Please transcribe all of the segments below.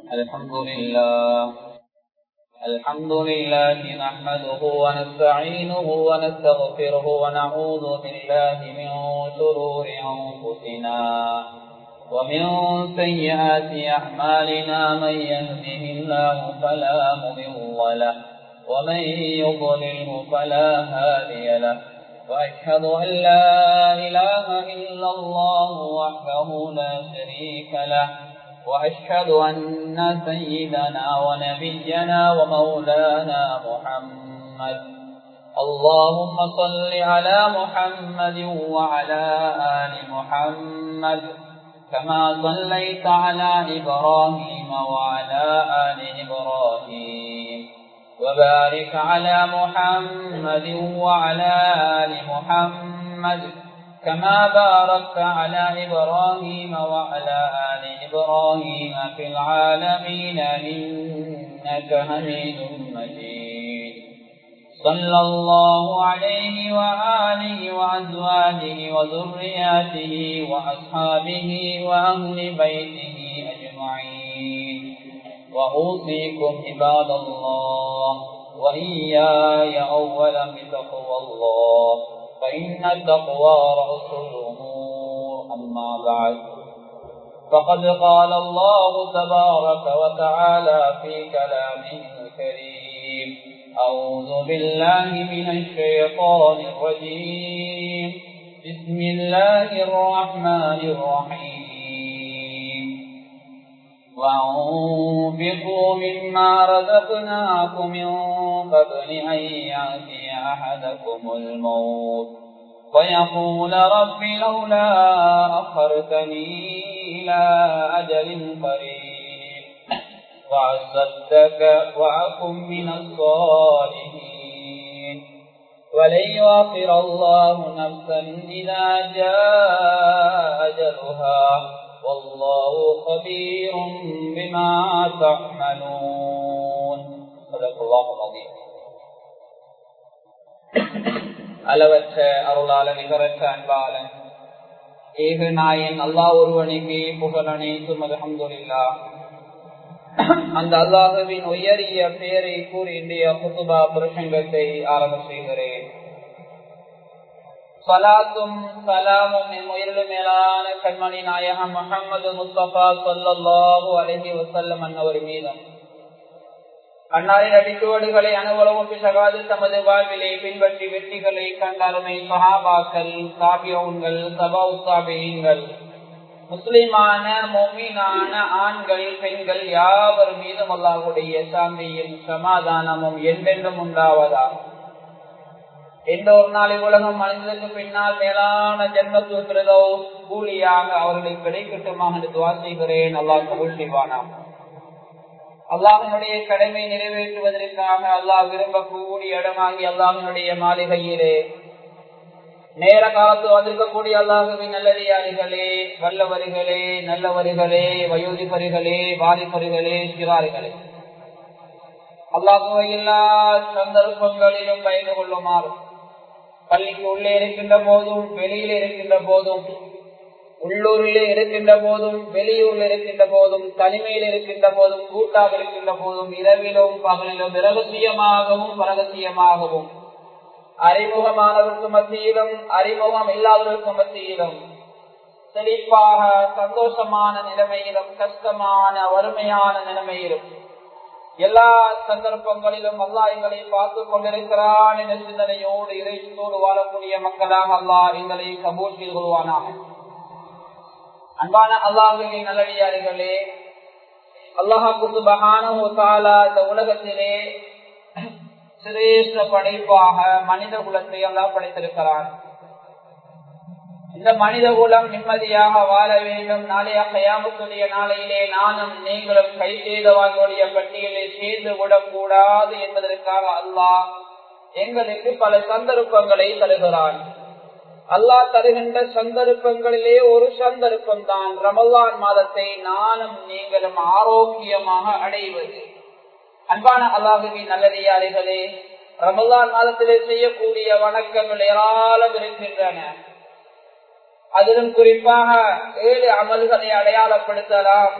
الحمد لله الحمد لله نحمده ونستعينه ونستغفره ونعوذ بالله من شرور أنفسنا ومن سيئات أعمالنا من يهده الله فلا مضل له ومن يضلله فلا هادي له وأشهد أن لا إله إلا الله وحده لا شريك له وأشهد أن سيدنا ونبينا ومولانا محمد اللهم صل على محمد وعلى آل محمد كما صليت على إبراهيم وعلى آل إبراهيم وبارك على محمد وعلى آل محمد كما باركت على إبراهيم وعلى آل إبراهيم في العالمين إنك حميد مجيد صلى الله عليه وآله وأزواجه وذرياته وأصحابه وأهل بيته أجمعين وأوصيكم عباد الله وإياي أولا بتقوى الله فإن التقوى رأس الأمور أما بعد فقد قال الله تبارك وتعالى في كلامه الكريم أعوذ بالله من الشيطان الرجيم بسم الله الرحمن الرحيم وأنفقوا مما رزقناكم من قبل أن يأتي أحدكم الموت فيقول رب لولا أخرتني إلى أجل قريب وأصدك وأكن من الصالحين ولن يؤخر الله نفسا إذا جاء أجلها والله خبير بما تعملون صدق الله العظيم அளவற்ற அருளாள நிகரற்ற அன்பாளன் ஏகு நாயன் அல்லா ஒருவனுக்கு புகழ் அனைத்தும் அலமதுல்லா அந்த அல்லாஹுவின் உயரிய பெயரை கூறி இந்திய குத்துபா பிரசங்கத்தை ஆரம்ப செய்கிறேன் சலாத்தும் சலாமும் என் உயிரிலும் மேலான கண்மணி நாயகம் முகமது முஸ்தபா சொல்லல்லாஹு அலஹி வசல்லம் அன்னவர் மீதும் அன்னாரின் அடிச்சுவடுகளை அனுபவம் சகாது தமது வாழ்விலை பின்பற்றி வெற்றிகளை கண்டருமை சஹாபாக்கள் சாபியோன்கள் சபா உத்தாபியங்கள் முஸ்லிமான மொமீனான ஆண்கள் பெண்கள் யாவர் மீதும் அல்லாஹுடைய சாந்தியும் சமாதானமும் என்றென்றும் உண்டாவதா எந்த ஒரு நாளை உலகம் அழிந்ததற்கு பின்னால் மேலான ஜென்மத்துவோ கூலியாக அவர்களுக்கு கிடைக்கட்டுமாக துவா செய்கிறேன் அல்லாஹ் கபுல் செய்வானாம் அல்லாஹினுடைய கடமை நிறைவேற்றுவதற்காக அல்லாஹ் விரும்பக்கூடிய இடமாகி அல்லாஹினுடைய மாளிகையிலே நேர காலத்து வந்திருக்கக்கூடிய அல்லாஹுவின் நல்லடியாரிகளே வல்லவரிகளே நல்லவரிகளே வயோதிபரிகளே வாலிபரிகளே சிறாரிகளே அல்லாஹுவை எல்லா சந்தர்ப்பங்களிலும் பயந்து கொள்ளுமாறு பள்ளிக்கு உள்ளே இருக்கின்ற போதும் வெளியில இருக்கின்ற போதும் உள்ளூரிலே இருக்கின்ற போதும் வெளியூரில் இருக்கின்ற போதும் தனிமையில் இருக்கின்ற போதும் கூட்டாக இருக்கின்ற போதும் இரவிலும் பகலிலும் இரகசியமாகவும் பரகசியமாகவும் அறிமுகமானவருக்கு மத்தியிலும் அறிமுகம் இல்லாதவருக்கு மத்தியிலும் செழிப்பாக சந்தோஷமான நிலைமையிலும் கஷ்டமான வறுமையான நிலைமையிலும் எல்லா சந்தர்ப்பங்களிலும் அல்லா எங்களை பார்த்து கொண்டிருக்கிறான் என்ற சிந்தனையோடு இறைச்சோடு வாழக்கூடிய மக்களாக அல்லா எங்களை கபூல் செய்து கொள்வானாக அன்பான அல்லாஹுவின் நல்லடியார்களே அல்லாஹா குசுபகான இந்த உலகத்திலே சிரேஷ்ட படைப்பாக மனித குலத்தை எல்லாம் படைத்திருக்கிறான் இந்த மனித குலம் நிம்மதியாக வாழ வேண்டும் நாளைய கையாமத்துடைய நாளையிலே நானும் நீங்களும் கை செய்தவர்களுடைய பட்டியலில் சேர்ந்து விடக்கூடாது என்பதற்காக அல்லாஹ் எங்களுக்கு பல சந்தர்ப்பங்களை தருகிறான் அல்லாஹ் தருகின்ற சந்தர்ப்பங்களிலே ஒரு சந்தர்ப்பம் தான் ரமலான் மாதத்தை நானும் நீங்களும் ஆரோக்கியமாக அடைவது அன்பான அல்லாஹுவின் நல்லடியாரிகளே ரமலான் மாதத்திலே செய்யக்கூடிய வணக்கங்கள் ஏராளம் இருக்கின்றன அதிலும் குறிப்பாக ஏழு அமல்களை அடையாளப்படுத்தலாம்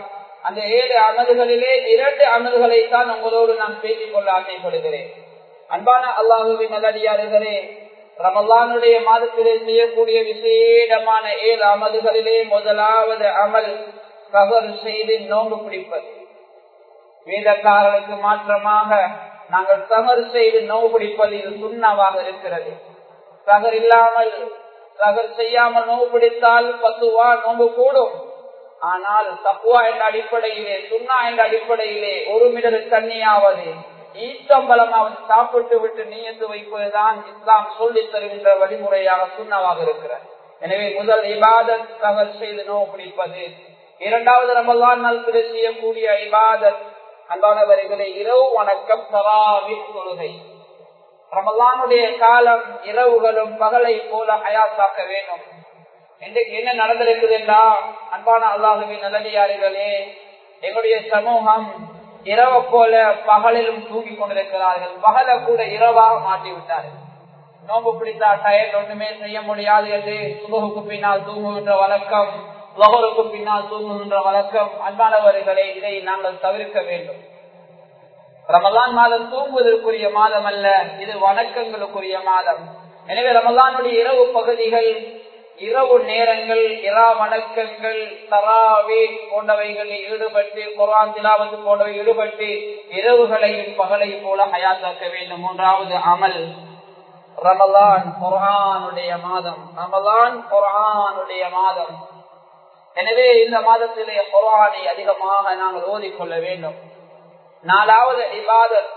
அந்த ஏழு அமல்களிலே இரண்டு அமல்களை தான் உங்களோடு நான் பேசிக் கொள்ள ஆசைப்படுகிறேன் அன்பான அல்லாஹுவின் நல்லடியார்களே ரமலானுடைய மாதத்திலே செய்யக்கூடிய விசேடமான ஏழு அமல்களிலே முதலாவது அமல் கவர் செய்து நோன்பு பிடிப்பது வேதக்காரர்களுக்கு மாற்றமாக நாங்கள் தவறு செய்து நோவு பிடிப்பது இது சுண்ணாவாக இருக்கிறது தகர் இல்லாமல் தகர் செய்யாமல் நோவு பிடித்தால் பத்துவா நோம்பு கூடும் ஆனால் தப்புவா என்ற அடிப்படையிலே சுண்ணா என்ற அடிப்படையிலே ஒரு மிடரு தண்ணியாவது ஈச்சம்பலமாவது சாப்பிட்டு விட்டு நீயத்து வைப்பதுதான் இஸ்லாம் சொல்லி தருகின்ற வழிமுறையாக சுண்ணாவாக இருக்கிறது எனவே முதல் இபாதத் தகர் செய்து நோவு பிடிப்பது இரண்டாவது ரமலான் நாள் செய்யக்கூடிய இபாதத் அன்பானவர்களை இரவு வணக்கம் தராவி தொழுகை ரமலானுடைய காலம் இரவுகளும் பகலை போல ஹயாத்தாக்க வேண்டும் இன்றைக்கு என்ன நடந்திருக்குது என்றா அன்பான அல்லாஹுவின் நல்லடியார்களே எங்களுடைய சமூகம் இரவை போல பகலிலும் தூங்கி கொண்டிருக்கிறார்கள் பகலை கூட இரவாக மாற்றி விட்டார்கள் நோம்பு பிடித்தா டயர் ஒன்றுமே செய்ய முடியாது என்று சுபகுக்கு பின்னால் தூங்குகின்ற வழக்கம் லோகருக்கு பின்னால் தூங்குகின்ற வழக்கம் அன்பானவர்களை இதை நாங்கள் தவிர்க்க வேண்டும் ரமலான் மாதம் தூங்குவதற்குரிய மாதம் அல்ல இது வணக்கங்களுக்குரிய மாதம் எனவே ரமலானுடைய இரவு பகுதிகள் இரவு நேரங்கள் இரா வணக்கங்கள் தராவே போன்றவைகளில் ஈடுபட்டு குரான் திலாவது போன்றவை ஈடுபட்டு இரவுகளையும் பகலையும் போல ஹயாத்தாக்க வேண்டும் மூன்றாவது அமல் ரமலான் குரானுடைய மாதம் ரமலான் குரானுடைய மாதம் எனவே இந்த மாதத்திலே குரானை அதிகமாக நாங்கள் ஓதிக்கொள்ள வேண்டும் நாலாவது இபாதத்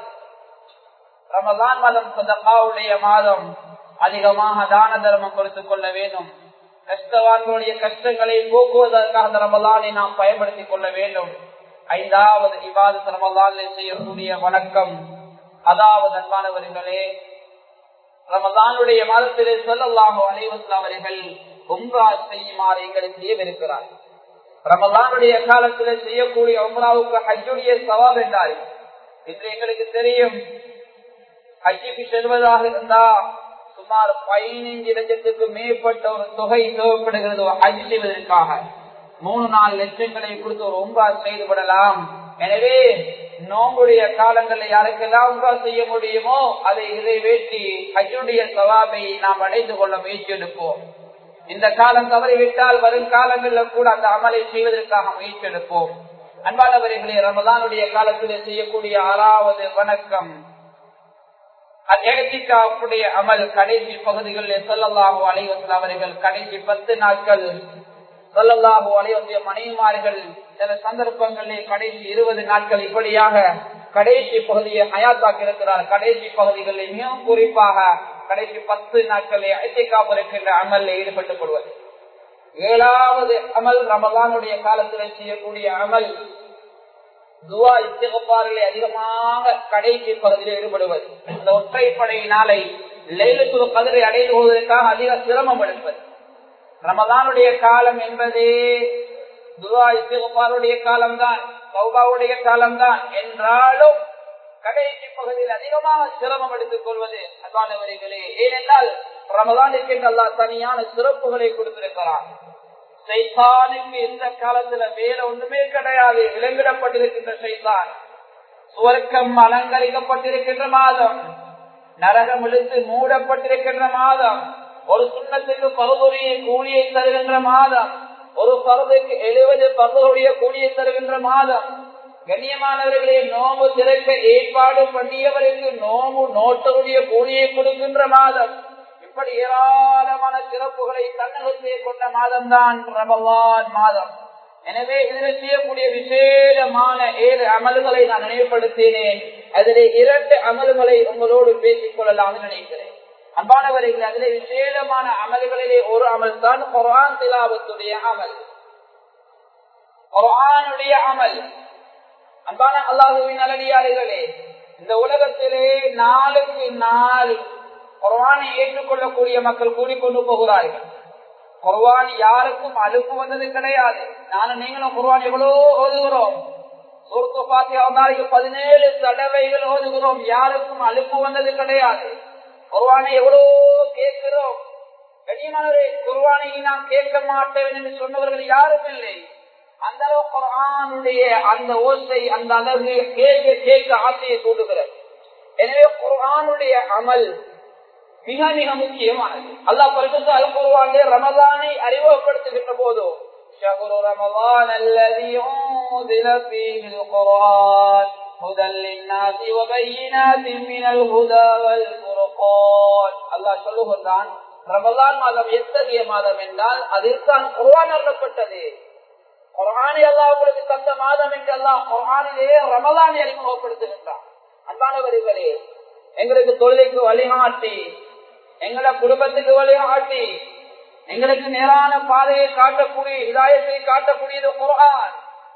ரமலான் மாதம் சதகாவுடைய மாதம் அதிகமாக தான தர்மம் கொடுத்துக் கொள்ள வேண்டும் கஷ்டவான்களுடைய கஷ்டங்களை போக்குவதற்காக அந்த ரமலானை நாம் பயன்படுத்திக் கொள்ள வேண்டும் ஐந்தாவது இபாதத் ரமலானில் செய்யக்கூடிய வணக்கம் அதாவது அன்பானவர்களே ரமலானுடைய மாதத்திலே சொல்லலாக அனைவசம் அவர்கள் உம்ரா செய்யுமாறு எங்களுக்கு ஏவிருக்கிறார் ரமலானுடைய காலத்தில் செய்யக்கூடிய உம்ராவுக்கு ஹஜ்ஜுடைய சவாப் என்றார் இன்று எங்களுக்கு தெரியும் ஹஜ்ஜுக்கு செல்வதாக இருந்தா சுமார் பதினைஞ்சு லட்சத்துக்கு மேற்பட்ட ஒரு தொகை தேவைப்படுகிறது ஹஜ் செய்வதற்காக மூணு நாலு லட்சங்களை கொடுத்து ஒரு உம்ரா செய்து விடலாம் எனவே நோம்புடைய காலங்களில் யாருக்கெல்லாம் உம்ரா செய்ய முடியுமோ அதை நிறைவேற்றி ஹஜ்ஜுடைய சவாபை நாம் அடைந்து கொள்ள முயற்சி எடுப்போம் இந்த காலம் தவறிவிட்டால் வரும் காலங்களில் கூட அந்த அமலை செய்வதற்காக முயற்சி எடுப்போம் அன்பானவர்களே ரமதானுடைய காலத்தில் செய்யக்கூடிய ஆறாவது வணக்கம் அந்நேரத்திற்காவுடைய அமல் கடைசி பகுதிகளில் சொல்லலாகோ அலைவசல் அவர்கள் கடைசி பத்து நாட்கள் சொல்லலாகோ அலைவசிய மனைவிமார்கள் சில சந்தர்ப்பங்களில் கடைசி இருபது நாட்கள் இப்படியாக கடைசி பகுதியை ஹயாத்தாக்கி இருக்கிறார் கடைசி பகுதிகளில் மிகவும் குறிப்பாக கடைசி பத்து நாட்களே ஐத்திகாப்பு இருக்கின்ற அமல்ல ஈடுபட்டுக் கொள்வது ஏழாவது அமல் ரமலானுடைய காலத்தில் செய்யக்கூடிய அமல் துவா இத்திகப்பாறுகளை அதிகமாக கடைசி பகுதியில் ஈடுபடுவது இந்த ஒற்றைப்படை நாளை லைலத்துவ கதிரை அடைந்து கொள்வதற்காக அதிக சிரமம் எடுப்பது ரமதானுடைய காலம் என்பதே துவா இத்திகப்பாருடைய காலம்தான் சௌபாவுடைய காலம்தான் என்றாலும் கடைசி பகுதியில் அதிகமாக சிரமம் எடுத்துக் கொள்வது அன்பானவர்களே ஏனென்றால் ரமதானுக்கு அல்லா தனியான சிறப்புகளை கொடுத்திருக்கிறார் சைத்தானுக்கு இந்த காலத்துல வேற ஒண்ணுமே கிடையாது விலங்கிடப்பட்டிருக்கின்ற சைத்தான் சுவர்க்கம் அலங்கரிக்கப்பட்டிருக்கின்ற மாதம் நரகம் இழுத்து மூடப்பட்டிருக்கின்ற மாதம் ஒரு சுண்ணத்துக்கு பருதுடைய கூலியை தருகின்ற மாதம் ஒரு பருதுக்கு எழுபது பருதுடைய கூலியை தருகின்ற மாதம் கண்ணியமானவர்களே நோம்பு திறக்க ஏற்பாடு பண்ணியவருக்கு நோம்பு நோட்டருடைய கூலியை கொடுக்கின்ற மாதம் இப்படி ஏராளமான சிறப்புகளை தன்னகத்தே கொண்ட மாதம் தான் ரமவான் மாதம் எனவே இதில் செய்யக்கூடிய விசேடமான ஏழு அமல்களை நான் நினைவுபடுத்தினேன் அதிலே இரண்டு அமல்களை உங்களோடு பேசிக் கொள்ளலாம் நினைக்கிறேன் அன்பானவர்கள் அதிலே விசேடமான அமல்களிலே ஒரு அமல் தான் குரான் திலாவத்துடைய அமல் குரானுடைய அமல் அன்பான அல்லாஹுவின் அலடியாளிகளே இந்த உலகத்திலே நாளுக்கு நாள் குர்வானை ஏற்றுக்கொள்ளக்கூடிய மக்கள் கூடிக்கொண்டு போகிறார்கள் குர்வான் யாருக்கும் அலுப்பு வந்தது கிடையாது நானும் நீங்களும் குர்வான் எவ்வளோ ஓதுகிறோம் சுருத்து பாத்தியா நாளைக்கு பதினேழு தடவைகள் ஓதுகிறோம் யாருக்கும் அலுப்பு வந்தது கிடையாது குர்வானை எவ்வளோ கேட்கிறோம் கடியமானவரே குர்வானை நாம் கேட்க மாட்டேன் என்று சொன்னவர்கள் யாரும் இல்லை அந்த அளவு குரானுடைய அந்த ஓசை அந்த அழகு கேட்க கேட்க ஆசையை தூண்டுகிறது எனவே குரானுடைய அமல் மிக மிக முக்கியமானது அல்லாஹ் பரிசுத்த அல் குர்ஆனிலே ரமலானை அறிமுகப்படுத்துகின்ற போது شهر رمضان الذي أنزل فيه القرآن هدى للناس وبينات من الهدى والفرقان الله சொல்லுகிறான் ரமலான் மாதம் எத்தகைய மாதம் என்றால் அதில் தான் குர்ஆன் அருளப்பட்டது குர்ஆனை அல்லாஹ் உங்களுக்கு தந்த மாதம் என்று அல்லாஹ் குர்ஆனிலே ரமலானை அறிமுகப்படுத்துகின்றான் அன்பானவர்களே எங்களுக்கு தொழிலுக்கு வழிகாட்டி எங்களோட குடும்பத்துக்கு வழிகாட்டி எங்களுக்கு நேரான பாதையை காட்டக்கூடிய இதாயத்தை காட்டக்கூடியது குரான்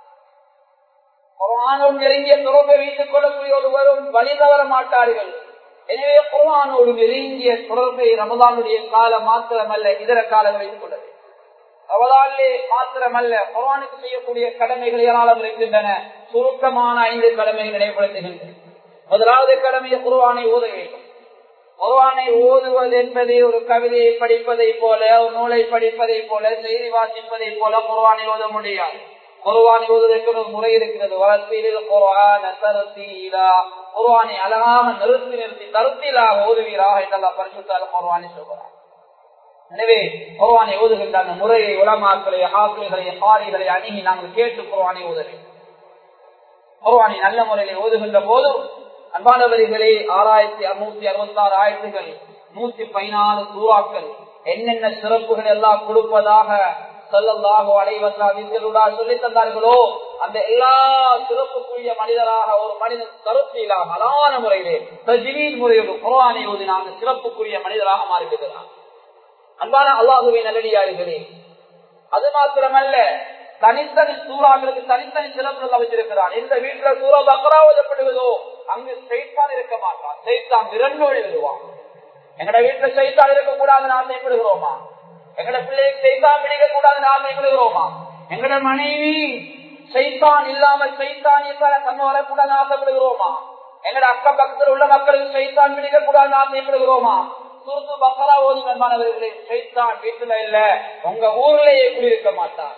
குரானோடு நெருங்கிய தொடர்பை வைத்துக் கொள்ளக்கூடிய ஒருவரும் வழி தவற மாட்டார்கள் எனவே குரானோடு நெருங்கிய தொடர்பை ரமதானுடைய காலம் மாத்திரமல்ல இதர காலங்களில் கொண்டது ரமதானிலே மாத்திரமல்ல குரானுக்கு செய்யக்கூடிய கடமைகள் ஏராளம் இருக்கின்றன சுருக்கமான ஐந்து கடமைகள் நினைவுபடுத்துகின்றன முதலாவது கடமையை குருவானை ஓத வேண்டும் குருவானை ஓதுவது என்பது ஒரு கவிதையை படிப்பதை போல ஒரு நூலை படிப்பதை போல செய்தி வாசிப்பதை போல குருவானை ஓத முடியாது குருவானை ஓதுவதற்கு ஒரு முறை இருக்கிறது வளர்ச்சியில் குருவான தருத்தீலா குருவானை அழகாக நிறுத்தி நிறுத்தி தருத்திலாக ஓதுவீராக என்றெல்லாம் பரிசுத்தால் குருவானை சொல்கிறார் எனவே குருவானை ஓதுகின்ற அந்த முறையை உலமாக்களை ஆசிரியர்களை பாரிகளை அணுகி நாங்கள் கேட்டு குருவானை ஓத வேண்டும் குருவானை நல்ல முறையில் ஓதுகின்ற போதும் அன்பானவர்களே ஆறாயிரத்தி அறுநூத்தி அறுபத்தி ஆறு ஆயிரத்துகள் நூத்தி பதினாலு சூறாக்கள் என்னென்ன சிறப்புகள் எல்லாம் கொடுப்பதாக சொல்லல்லாகோ அடைவந்தா சொல்லி தந்தார்களோ அந்த எல்லா சிறப்புக்குரிய மனிதராக ஒரு மனிதன் கருத்திலா அலான முறையிலே தஜ்வீத் முறையோடு குரானை ஓதின அந்த சிறப்புக்குரிய மனிதராக மாறுகிறார் அன்பான அல்லாஹுவை நல்லடியார்களே அது மாத்திரமல்ல தனித்தனி சூறாக்களுக்கு தனித்தனி சிறப்புகள் அமைச்சிருக்கிறான் எந்த வீட்டுல சூறா பக்கரா ஓதப்படுவதோ அங்கு சைத்தான் இருக்க மாட்டான் சைத்தான் விரண்டோடி வருவான் எங்கட வீட்டுல சைத்தான் இருக்கக்கூடாதுன்னு ஆசைப்படுகிறோமா எங்கட பிள்ளைக்கு சைத்தான் பிடிக்க கூடாதுன்னு ஆசைப்படுகிறோமா எங்கட மனைவி சைத்தான் இல்லாமல் சைத்தான் இல்லாத தன்மை வரக்கூடாதுன்னு ஆசைப்படுகிறோமா எங்கட அக்கம் பக்கத்தில் உள்ள மக்களுக்கு சைத்தான் பிடிக்க கூடாதுன்னு ஆசைப்படுகிறோமா சுருத்து பக்கரா ஓதி நண்பானவர்களே சைத்தான் வீட்டுல இல்ல உங்க ஊர்லயே குடியிருக்க மாட்டான்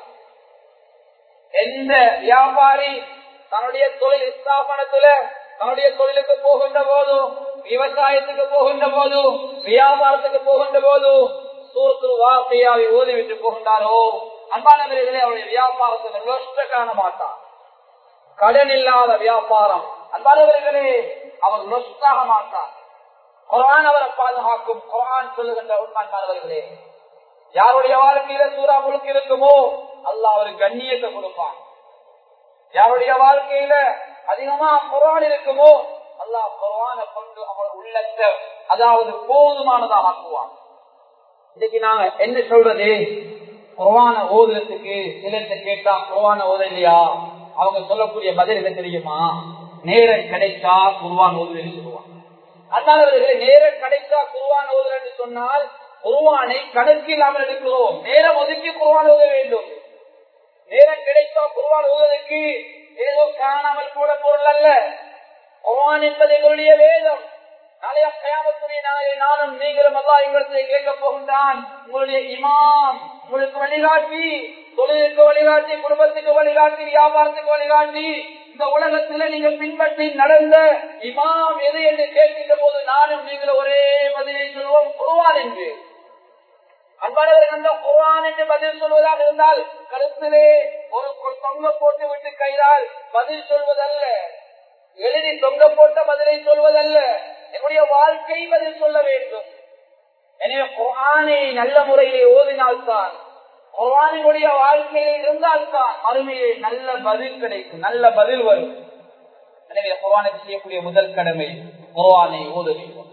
எந்த வியாபாரி தன்னுடைய தொழில் ஸ்தாபனத்துல தன்னுடைய தொழிலுக்கு போகின்ற போதும் விவசாயத்துக்கு போகின்ற போதும் வியாபாரத்துக்கு போகின்ற போதும் சூரத்து வார்த்தையாவை ஓதிவிட்டு போகின்றாரோ அன்பானவர்களே அவருடைய வியாபாரத்துக்கு நஷ்ட காண மாட்டார் கடன் இல்லாத வியாபாரம் அன்பானவர்களே அவர் நஷ்டாக மாட்டார் குரான் அவரை பாதுகாக்கும் குரான் சொல்லுகின்ற உண்மையானவர்களே யாருடைய வாழ்க்கையில சூறா முழுக்க இருக்குமோ அல்ல அவருக்கு கண்ணியத்தை கொடுப்பான் யாருடைய வாழ்க்கையில அதிகமா குரான் இருக்குமோ அல்லாஹ் குரான கொண்டு அவர் உள்ளத்தை அதாவது போதுமானதாக ஆக்குவான் இன்னைக்கு நாங்க என்ன சொல்றது குரான ஓதுறதுக்கு சிலத்தை கேட்டா குரான ஓத இல்லையா அவங்க சொல்லக்கூடிய பதில் என்ன தெரியுமா நேரம் கிடைச்சா குருவான் ஓதுன்னு சொல்லுவாங்க அதனால அவர்களே நேரம் கிடைச்சா குருவான் ஓதுறன்னு சொன்னால் குருவானை கணக்கு இல்லாமல் எடுக்கிறோம் நேரம் ஒதுக்கி குருவான் ஓத வேண்டும் நேரம் கிடைத்தா குருவான் ஓதுவதற்கு ஏதோ காணாமல் கூட பொருள் அல்ல குருவான் என்பது எங்களுடைய வேதம் நாளைய கயாமத்துடைய நாளைய நானும் நீங்களும் அல்லா எங்களுக்கு கேட்க போகின்றான் உங்களுடைய இமாம் உங்களுக்கு வழிகாட்டி தொழிலுக்கு வழிகாட்டி குடும்பத்துக்கு வழிகாட்டி வியாபாரத்துக்கு வழிகாட்டி இந்த உலகத்துல நீங்க பின்பற்றி நடந்த இமாம் எது என்று கேட்கின்ற போது நானும் நீங்கள் ஒரே பதிலை சொல்வோம் குருவான் என்று அன்பானவர்கள் அந்த குரான் என்று பதில் சொல்வதாக இருந்தால் கருத்திலே ஒரு தொங்க போட்டு விட்டு கைதால் பதில் சொல்வதல்ல எழுதி தொங்க போட்ட பதிலை சொல்வதல்ல என்னுடைய வாழ்க்கை பதில் சொல்ல வேண்டும் எனவே குரானை நல்ல முறையிலே ஓதினால்தான் குரானினுடைய வாழ்க்கையில் இருந்தால்தான் அருமையை நல்ல பதில் கிடைக்கும் நல்ல பதில் வரும் எனவே குரானுக்கு செய்யக்கூடிய முதல் கடமை குரானை ஓத வேண்டும்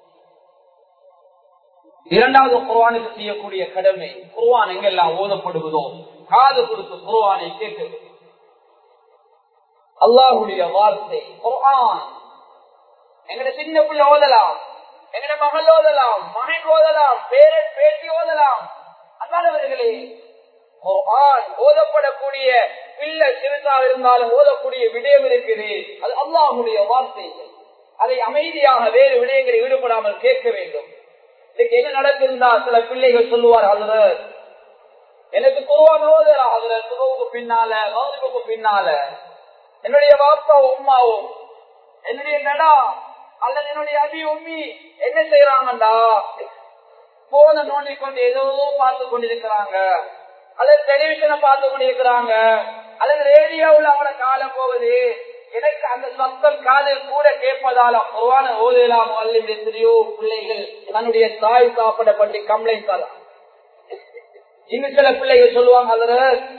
இரண்டாவது குர்வானுக்கு செய்யக்கூடிய கடமை குர்வான் எங்கெல்லாம் ஓதப்படுவதோ காது கொடுத்து குர்வானை கேட்க அல்லாஹுடைய வார்த்தை குர்ஆன் எங்கட சின்ன பிள்ளை ஓதலாம் எங்கட மகள் ஓதலாம் மகன் ஓதலாம் பேரன் பேட்டி ஓதலாம் அன்பானவர்களே குர்ஆன் ஓதப்படக்கூடிய பிள்ளை சிறுதாக இருந்தாலும் ஓதக்கூடிய விடயம் இருக்குது அது அல்லாஹுடைய வார்த்தைகள் அதை அமைதியாக வேறு விடயங்களில் ஈடுபடாமல் கேட்க வேண்டும் இன்னைக்கு என்ன நடந்திருந்தா சில பிள்ளைகள் சொல்லுவார் அதுல எனக்கு குருவான ஓதலாகிற சுபவுக்கு பின்னால கௌரிபுக்கு பின்னால என்னுடைய பாப்பாவும் உமாவும் என்னுடைய நடா அல்லது என்னுடைய அபி உம்மி என்ன செய்யறாங்கடா போன நோண்டி கொண்டு ஏதோ பார்த்து கொண்டிருக்கிறாங்க அல்லது டெலிவிஷனை பார்த்து கொண்டிருக்கிறாங்க அல்லது ரேடியோவில் அவங்கள காலம் போகுது எனக்கு அந்த சத்தம் காதில் கூட கேட்பதால குருவான ஓதலாம் அல்லது எத்தனையோ பிள்ளைகள் தன்னுடைய தாய் சாப்பிட பற்றி கம்ப்ளைண்ட் தரலாம் இன்னும் சில பிள்ளைகள் சொல்லுவாங்க அதுல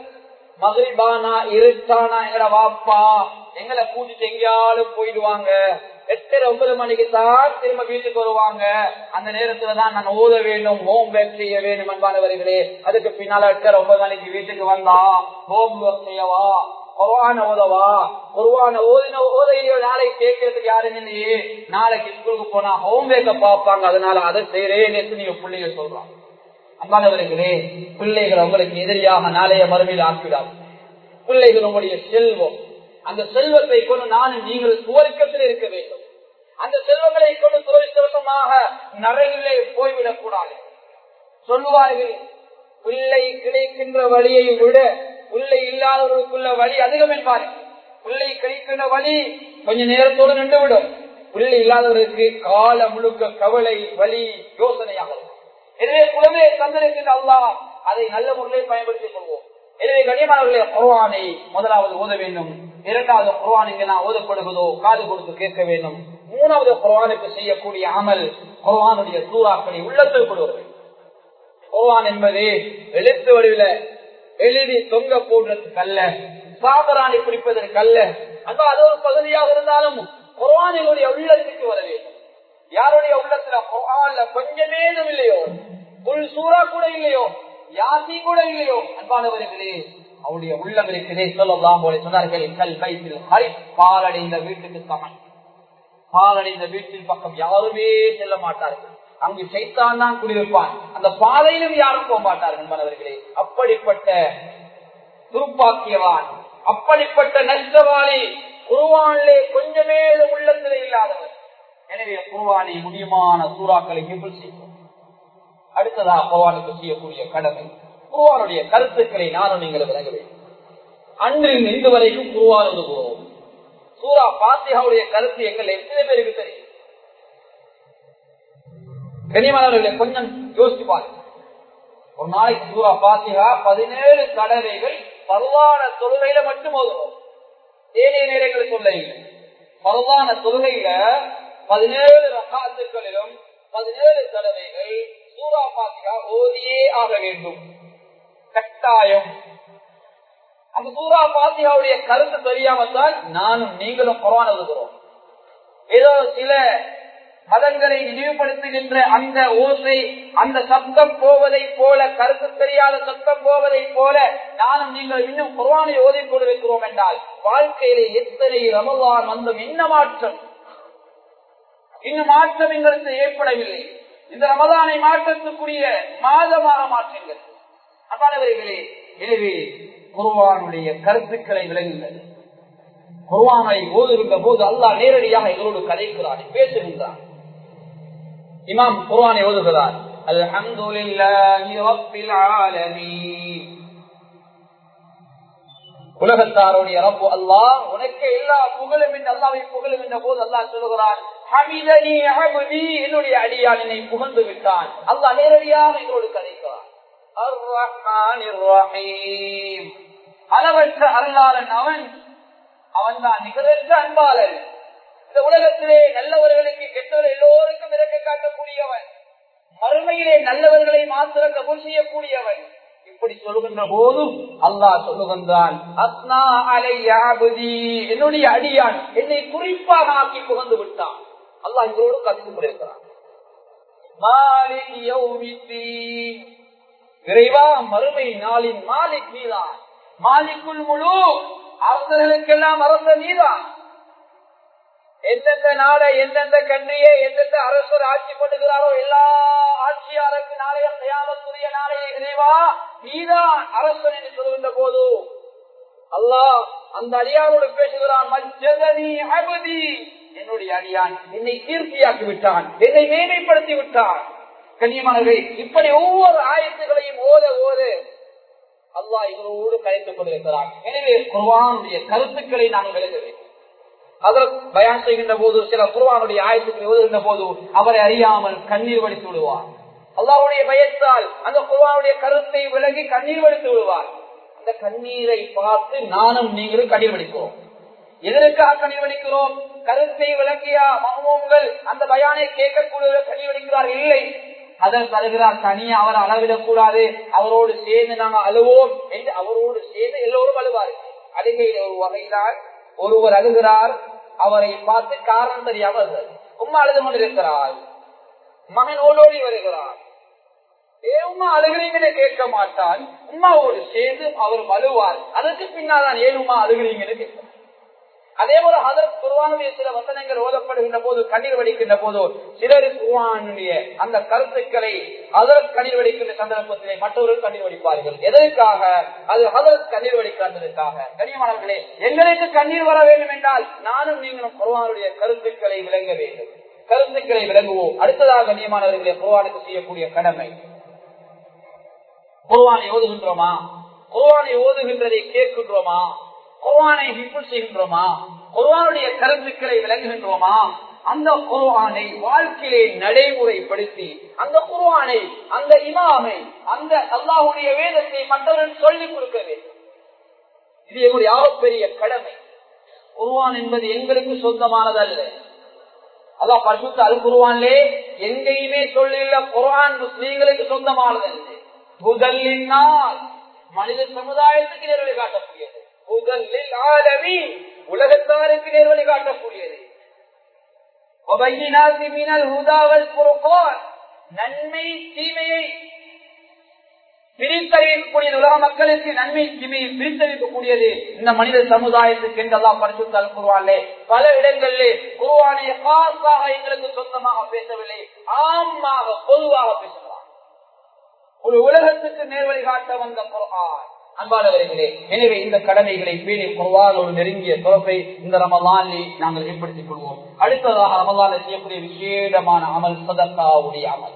மகிழ்பானா இருட்டானா எங்கட வாப்பா எங்களை கூட்டிட்டு எங்கேயாலும் போயிடுவாங்க எட்டரை ஒன்பது மணிக்கு தான் திரும்ப வீட்டுக்கு வருவாங்க அந்த நேரத்துல தான் நான் ஓத வேண்டும் ஹோம் ஒர்க் செய்ய வேண்டும் அன்பானவர்களே அதுக்கு பின்னால எட்டரை ஒன்பது மணிக்கு வீட்டுக்கு வந்தா ஹோம் ஒர்க் செய்யவா குருவான ஓதவா குருவான ஓதின ஓதையில நாளைக்கு கேட்கறதுக்கு யாரும் இல்லையே நாளைக்கு ஸ்கூலுக்கு போனா ஹோம் ஒர்க்க பார்ப்பாங்க அதனால அதை செய்யறேன் நீங்க பிள்ளைங்க சொல்றாங்க அம்மானவர்களே பிள்ளைகள் உங்களுக்கு எதிரியாக நாளைய மறுமையில் ஆக்கிடாது பிள்ளைகள் உங்களுடைய செல்வம் அந்த செல்வத்தை கொண்டு நானும் நீங்கள் சுவர்க்கத்தில் இருக்க வேண்டும் அந்த செல்வங்களை கொண்டு துரதிருஷ்டவசமாக நரகிலே போய்விடக் கூடாது சொல்லுவார்கள் பிள்ளை கிடைக்கின்ற வழியை விட பிள்ளை இல்லாதவர்களுக்குள்ள வழி அதிகம் என்பார்கள் பிள்ளை கிடைக்கின்ற வழி கொஞ்ச நேரத்தோடு நின்றுவிடும் பிள்ளை இல்லாதவருக்கு கால முழுக்க கவலை வலி யோசனையாக இருக்கும் எனவே குழந்தையை தந்திருக்கின்ற அல்லா அதை நல்ல முறையில் பயன்படுத்திக் கொள்வோம் எனவே கனியமானவர்களே குர்வானை முதலாவது ஓத வேண்டும் இரண்டாவது குர்வான் இங்கே நான் ஓதப்படுவதோ காது கொடுத்து கேட்க வேண்டும் மூணாவது குர்வானுக்கு செய்யக்கூடிய அமல் குர்வானுடைய சூறாக்களை உள்ளத்தில் கொள்வது குர்வான் என்பது எழுத்து வடிவில எழுதி தொங்க போடுறதுக்கு அல்ல சாபராணி பிடிப்பதற்கு அல்ல அந்த அது ஒரு பகுதியாக இருந்தாலும் குர்வானினுடைய உள்ளத்துக்கு வர வேண்டும் யாருடைய உள்ளத்துல குர்ஆன்ல கொஞ்சமே இல்லையோ புல் சூறா கூட இல்லையோ யாசி கூட இல்லையோ அன்பானவர்களே அவருடைய உள்ளம் இருக்கிறதே சொல்லலாம் போல சொன்னார்கள் கல் வயிற்றில் ஹரி பாலடைந்த வீட்டுக்கு சமன் பாலடைந்த வீட்டின் பக்கம் யாருமே செல்ல மாட்டார்கள் அங்கு சைத்தான் தான் குடியிருப்பான் அந்த பாதையிலும் யாரும் போக மாட்டார்கள் அன்பானவர்களே அப்படிப்பட்ட துருப்பாக்கியவான் அப்படிப்பட்ட நஷ்டவாளி குருவானிலே கொஞ்சமே உள்ளத்திலே இல்லாதவர் எனவே குர்வானை முடியுமான சூறாக்களை கிபிள் செய்வோம் அடுத்ததாக குர்வானுக்கு செய்யக்கூடிய கடமை குர்வானுடைய கருத்துக்களை நானும் நீங்கள் விளங்க வேண்டும் அன்றில் இன்று வரைக்கும் குருவான் போவோம் சூரா பாத்தியாவுடைய கருத்து எங்கள் எத்தனை பேருக்கு தெரியும் கனிமலர்களை கொஞ்சம் யோசிச்சு பாருங்க ஒரு நாளைக்கு சூரா பாத்தியா பதினேழு தடவைகள் பரவான தொழுகையில மட்டும் ஓதுவோம் ஏனைய நேரங்கள் சொல்ல இல்லை பரவான தொழுகையில பதினேழு ரகாத்துக்களிலும் பதினேழு தடவைகள் சூரா பாத்திகா ஓதியே ஆக வேண்டும் கட்டாயம் அந்த சூரா பாத்தியாவுடைய கருத்து தெரியாமல் தான் நானும் நீங்களும் குரான் எழுதுகிறோம் ஏதோ சில மதங்களை நினைவுபடுத்துகின்ற அந்த ஓசை அந்த சப்தம் போவதை போல கருத்து தெரியாத சப்தம் போவதை போல நானும் நீங்கள் இன்னும் குர்வானை ஓதிக் கொண்டிருக்கிறோம் என்றால் வாழ்க்கையிலே எத்தனை ரமலான் வந்தும் என்ன மாற்றம் இன்னும் மாற்றம் எங்களுக்கு ஏற்படவில்லை இந்த ரமதானை மாற்றத்துக்குரிய மாதமாக மாற்றுங்கள் அப்பானவர்களே எனவே குருவானுடைய கருத்துக்களை விளங்குங்கள் குருவானை ஓதுகின்ற போது அல்லாஹ் நேரடியாக எங்களோடு கதைக்கிறான் பேசுகின்றான் இமாம் குர்வானை ஓதுகிறார் அல்ஹம்துலில்லாஹி ரப்பில் ஆலமீன் உலகத்தாருடைய ரப்பு அல்லாஹ் உனக்கு எல்லா புகழும் என்று அல்லாவை புகழும் என்ற போது அல்லாஹ் சொல்லுகிறான் ஹமிதனி அஹமதி என்னுடைய அடியான் என்னை புகழ்ந்து விட்டான் அல்லாஹ் நேரடியாக எங்களோடு கதைக்கிறான் அளவற்ற அருளாளன் அவன் அவன் தான் நிகழற்ற அன்பாளன் இந்த உலகத்திலே நல்லவர்களுக்கு கெட்டவர் எல்லோருக்கும் இறக்க காட்டக்கூடியவன் மறுமையிலே நல்லவர்களை மாத்திரம் கபூல் செய்யக்கூடியவன் இப்படி சொல்லுகின்ற போதும் அல்லாஹ் சொல்லுகின்றான் அஸ்னா அலையாபதி என்னுடைய அடியான் என்னை குறிப்பாக ஆக்கி புகழ்ந்து விட்டான் அல்லாஹ் இவரோடு கலந்து கொண்டிருக்கிறான் இறைவா மறுமை நாளின் மாலிக் நீதான் மாலிக்குள் முழு அரசர்களுக்கெல்லாம் அரச நீதான் எந்தெந்த நாடை எந்தெந்த கன்றியை எந்தெந்த அரசர் ஆட்சி பண்ணுகிறாரோ எல்லா ஆட்சியாளருக்கு நாளைய தயாமத்துரிய நாளைய இறைவா நீதான் அரசன் என்று சொல்கின்ற போது அல்லாஹ் அந்த அடியாரோடு பேசுகிறான் மஜ்ஜதனி அபதி என்னுடைய அடியான் என்னை கீர்த்தியாக்கி விட்டான் என்னை மேன்மைப்படுத்தி விட்டான் கண்ணியமானவர்கள் இப்படி ஒவ்வொரு ஆயத்துகளையும் ஓத ஓத அல்லாஹ் இவரோடு கலைத்துக் கொண்டிருக்கிறார் எனவே குர்வானுடைய கருத்துக்களை நாங்கள் விளங்க வேண்டும் அதற்கு பயான் செய்கின்ற போது சில குர்வானுடைய ஆயத்துக்களை ஓதுகின்ற போது அவரை அறியாமல் கண்ணீர் வடித்து விடுவார் அல்லாவுடைய பயத்தால் அந்த குர்வானுடைய கருத்தை விலகி கண்ணீர் வடித்து விடுவார் அந்த கண்ணீரை பார்த்து நானும் நீங்களும் கண்ணீர் வடிக்கிறோம் எதற்காக கண்ணீர் வடிக்கிறோம் கருத்தை விளக்கிய மகமூங்கள் அந்த பயானை கேட்கக்கூடிய கண்ணீர் வடிக்கிறார் இல்லை அதன் தருகிறார் தனியா அவர் அளவிடக் கூடாது அவரோடு சேர்ந்து நாங்கள் அழுவோம் என்று அவரோடு சேர்ந்து எல்லோரும் அழுவார்கள் அழுகையில் ஒரு வகைதான் ஒருவர் அழுகிறார் அவரை பார்த்து காரணம் தெரியாமல் உம்மா அழுது கொண்டிருக்கிறார் மகன் ஓடோடி வருகிறார் ஏ உமா அழுகிறீங்கன்னு கேட்க மாட்டான் உமாவோடு சேர்ந்து அவர் அழுவார் அதற்கு பின்னால்தான் ஏன் உமா அழுகிறீங்கன்னு கேட்கிறார் அதே போல அதற்கு குருவானுடைய சில வசனங்கள் ஓதப்படுகின்ற போது கண்ணீர் வடிக்கின்ற போது சிலர் குருவானுடைய அந்த கருத்துக்களை அதற்கு கண்ணீர் வடிக்கின்ற சந்தர்ப்பத்திலே மற்றவர்கள் கண்ணீர் வடிப்பார்கள் எதற்காக அது அதற்கு கண்ணீர் வடிக்கிறதுக்காக கனியமானவர்களே எங்களுக்கு கண்ணீர் வர வேண்டும் என்றால் நானும் நீங்களும் குருவானுடைய கருத்துக்களை விளங்க வேண்டும் கருத்துக்களை விளங்குவோம் அடுத்ததாக கண்ணியமானவர்களே குருவானுக்கு செய்யக்கூடிய கடமை குருவானை ஓதுகின்றோமா குருவானை ஓதுகின்றதை கேட்கின்றோமா குர்வானை ஹிப்புல் செய்கின்றோமா குர்வானுடைய கருத்துக்களை விளங்குகின்றோமா அந்த குர்வானை வாழ்க்கையிலே நடைமுறைப்படுத்தி அந்த குர்வானை அந்த இமாமை அந்த அல்லாஹுடைய வேதத்தை மற்றவர்கள் சொல்லிக் கொடுக்க வேண்டும் இது எங்களுடைய ஆகப்பெரிய கடமை குர்வான் என்பது எங்களுக்கு சொந்தமானதல்ல அதான் பரிசுத்த அல் குருவான்லே எங்கேயுமே சொல்லியுள்ள குர்ஆன் முஸ்லீம்களுக்கு சொந்தமானதல்ல முதலினால் மனித சமுதாயத்துக்கு நேர்வழி காட்டக்கூடியது முதலில் ஆலமி உலகத்தாருக்கு நேர்வழி காட்டக்கூடியது நன்மை தீமையை பிரித்தறிவிக்கக்கூடியது உலக மக்களுக்கு நன்மை தீமையை பிரித்தறிவிக்கக்கூடியது இந்த மனித சமுதாயத்துக்கு என்றெல்லாம் பரிசுத்தால் குருவானே பல இடங்களிலே குருவானைய காசாக எங்களுக்கு சொந்தமாக பேசவில்லை ஆமாக பொதுவாக பேசுகிறார் ஒரு உலகத்துக்கு நேர்வழி காட்ட வந்த குரான் அன்பானவர்களே எனவே இந்த கடமைகளை பேணி குருவால் ஒரு நெருங்கிய தொடர்பை இந்த ரமலானில் நாங்கள் ஏற்படுத்திக் கொள்வோம் அடுத்ததாக ரமலான செய்யக்கூடிய விசேடமான அமல் சதக்காவுடைய அமல்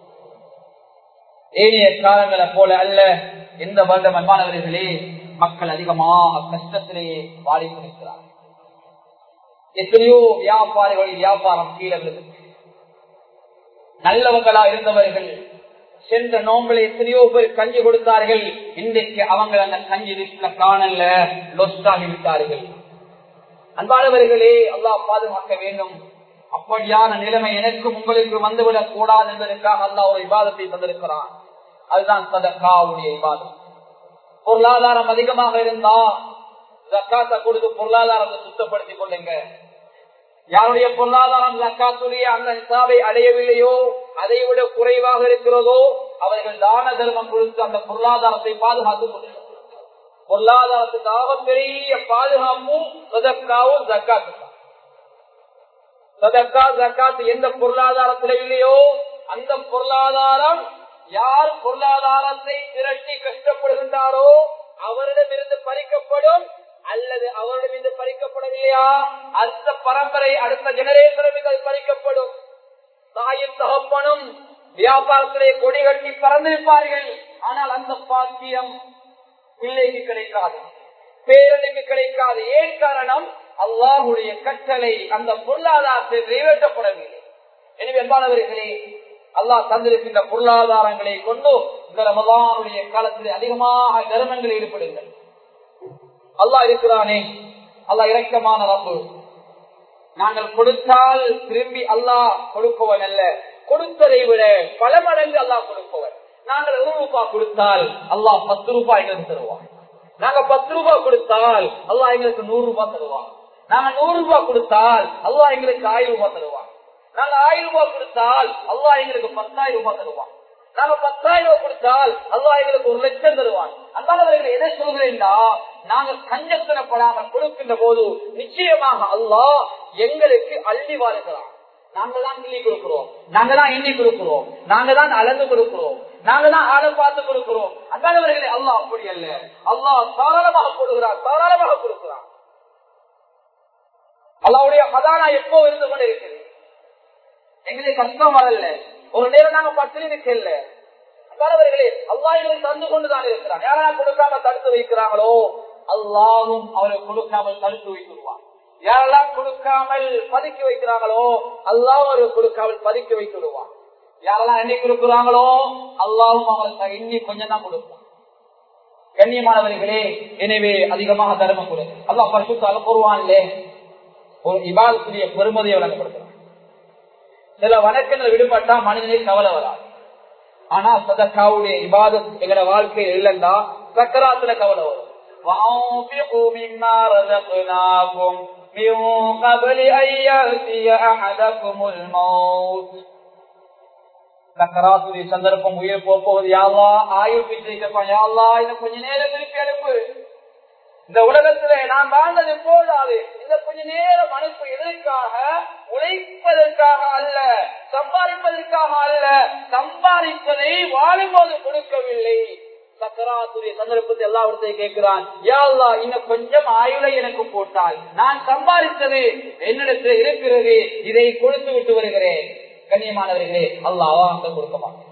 ஏனைய காலங்களை போல அல்ல எந்த வருடம் அன்பானவர்களே மக்கள் அதிகமாக கஷ்டத்திலேயே வாடி கொடுக்கிறார் எத்தனையோ வியாபாரிகளின் வியாபாரம் கீழே விழுது நல்லவங்களா இருந்தவர்கள் சென்ற நோம்பல எத்தனையோ பேர் கஞ்சி கொடுத்தார்கள் இன்றைக்கு அவங்க அந்த கஞ்சி லிஸ்ட்ல காணல லொஸ்டாகி விட்டார்கள் அன்பானவர்களே அல்லா பாதுகாக்க வேண்டும் அப்படியான நிலைமை எனக்கும் உங்களுக்கு வந்துவிடக் கூடாது என்பதற்காக அல்லா ஒரு விவாதத்தை தந்திருக்கிறான் அதுதான் சதக்காவுடைய விவாதம் பொருளாதாரம் அதிகமாக இருந்தா ஜக்காத்த கொடுத்து பொருளாதாரத்தை சுத்தப்படுத்திக் கொள்ளுங்க யாருடைய பொருளாதாரம் ஜக்காத்துடைய அந்த நிசாவை அடையவில்லையோ அதை விட குறைவாக இருக்கிறதோ அவர்கள் தான தர்மம் கொடுத்து அந்த பொருளாதாரத்தை பாதுகாத்துக் கொள்ளுங்கள் பொருளாதாரத்துக்காக பெரிய பாதுகாப்பும் சதக்காவும் ஜக்காத்து சதக்கா ஜக்காத்து எந்த பொருளாதாரத்தில் இல்லையோ அந்த பொருளாதாரம் யார் பொருளாதாரத்தை திரட்டி கஷ்டப்படுகின்றாரோ அவரிடமிருந்து பறிக்கப்படும் அல்லது அவரிடமிருந்து பறிக்கப்படவில்லையா அடுத்த பரம்பரை அடுத்த ஜெனரேஷனும் அது பறிக்கப்படும் தாயும் தகப்பனும் வியாபாரத்திலே கொடி கட்டி பறந்திருப்பார்கள் ஆனால் அந்த பாக்கியம் பிள்ளைக்கு கிடைக்காது பேரனுக்கு கிடைக்காது ஏன் காரணம் அல்லாஹுடைய கட்டளை அந்த பொருளாதாரத்தில் நிறைவேற்றப்படவில்லை எனவே என்பானவர்களே அல்லாஹ் தந்திருக்கின்ற பொருளாதாரங்களை கொண்டு இந்த ரமதானுடைய காலத்தில் அதிகமாக தர்மங்கள் ஈடுபடுங்கள் அல்லாஹ் இருக்கிறானே அல்லாஹ் இறக்கமான ரப்பு நாங்கள் கொடுத்தால் திரும்பி அல்லாஹ் கொடுப்பவன் அல்ல கொடுத்ததை விட பல மடங்கு அல்லாஹ் கொடுப்பவன் நாங்கள் ஒரு ரூபாய் கொடுத்தால் அல்லாஹ் பத்து ரூபாய் எங்களுக்கு தருவான் நாங்க பத்து ரூபாய் கொடுத்தால் அல்லாஹ் எங்களுக்கு நூறு ரூபாய் தருவான் நாங்க நூறு ரூபாய் கொடுத்தால் அல்லாஹ் எங்களுக்கு ஆயிரம் ரூபாய் தருவான் நாங்க ஆயிரம் ரூபாய் கொடுத்தால் அல்லாஹ் எங்களுக்கு பத்தாயிரம் ரூபாய் தருவான் நாங்க பத்தாயிரம் ரூபாய் கொடுத்தால் அல்லாஹ் எங்களுக்கு ஒரு லட்சம் தருவான் அல்லாதவர்கள் எதை சொல்கிறேன்னா நாங்க கஞ்சத்தனப்படாமல் கொடுக்கின்ற போது நிச்சயமாக அல்லாஹ் எங்களுக்கு அள்ளி வாழ்கிறான் நாங்க தான் கிள்ளி கொடுக்கிறோம் நாங்க தான் எண்ணி கொடுக்கிறோம் நாங்க தான் அளந்து கொடுக்கிறோம் நாங்க தான் ஆளை பார்த்து கொடுக்கிறோம் அல்லாதவர்களே அல்லாஹ் அப்படி அல்ல அல்லாஹ் தாராளமாக கொடுக்கிறார் தாராளமாக கொடுக்கிறார் அல்லாவுடைய கதானா எப்போ இருந்து கொண்டு இருக்குது எங்களுக்கு கஷ்டம் வரல ஒரு நேரம் நாங்க பட்டினி நிக்கல பலவர்களே அல்லா எங்களுக்கு தந்து கொண்டுதான் இருக்கிறான் யாரெல்லாம் கொடுக்காம தடுத்து வைக்கிறாங்களோ அல்லாவும் அவர்கள் கொடுக்காமல் தடுத்து வைத்துருவான் யாரெல்லாம் கொடுக்காமல் பதுக்கி வைக்கிறாங்களோ அல்லாவும் அவர்கள் கொடுக்காமல் பதுக்கி வைத்து விடுவான் யாரெல்லாம் எண்ணி கொடுக்கிறாங்களோ அல்லாவும் அவங்களுக்கு எண்ணி கொஞ்சம் தான் கொடுப்பான் கண்ணியமானவர்களே எனவே அதிகமாக தர்மம் கொடு அல்லா பரிசுத்தால கூறுவான்லே ஒரு இபாதத்துடைய பெருமதியை வழங்கப்படுகிறான் சில வணக்கங்கள் விடுபட்டா மனிதனுக்கு கவலை வராது ஆனா சதக்காவுடைய இபாதத் எங்கட வாழ்க்கையில் இல்லைண்டா சக்கராத்துல கவலை வரும் وأنفقوا مما رزقناكم من قبل أن يأتي أحدكم الموت சக்கராத்துடைய சந்தர்ப்பம் உயிர் போகுது யாழ்லா ஆயுள் பிச்சைக்கப்பா யாழ்லா இன்னும் கொஞ்ச நேரம் திருப்பி அனுப்பு இந்த உலகத்துல நான் வாழ்ந்தது போதாது இந்த கொஞ்ச நேரம் அனுப்பு எதற்காக உழைப்பதற்காக அல்ல சம்பாதிப்பதற்காக அல்ல சம்பாதிப்பதை வாழும்போது கொடுக்கவில்லை சக்கராத்துடைய சந்தர்ப்பத்தை எல்லா இடத்தையும் கேட்கிறான் யாழ்லா இன்னும் கொஞ்சம் ஆயுளை எனக்கு போட்டால் நான் சம்பாதித்தது என்னிடத்தில் இருக்கிறது இதை கொடுத்து விட்டு வருகிறேன் கண்ணியமானவர்களே அல்லாவா அங்க கொடுக்க மாட்டேன்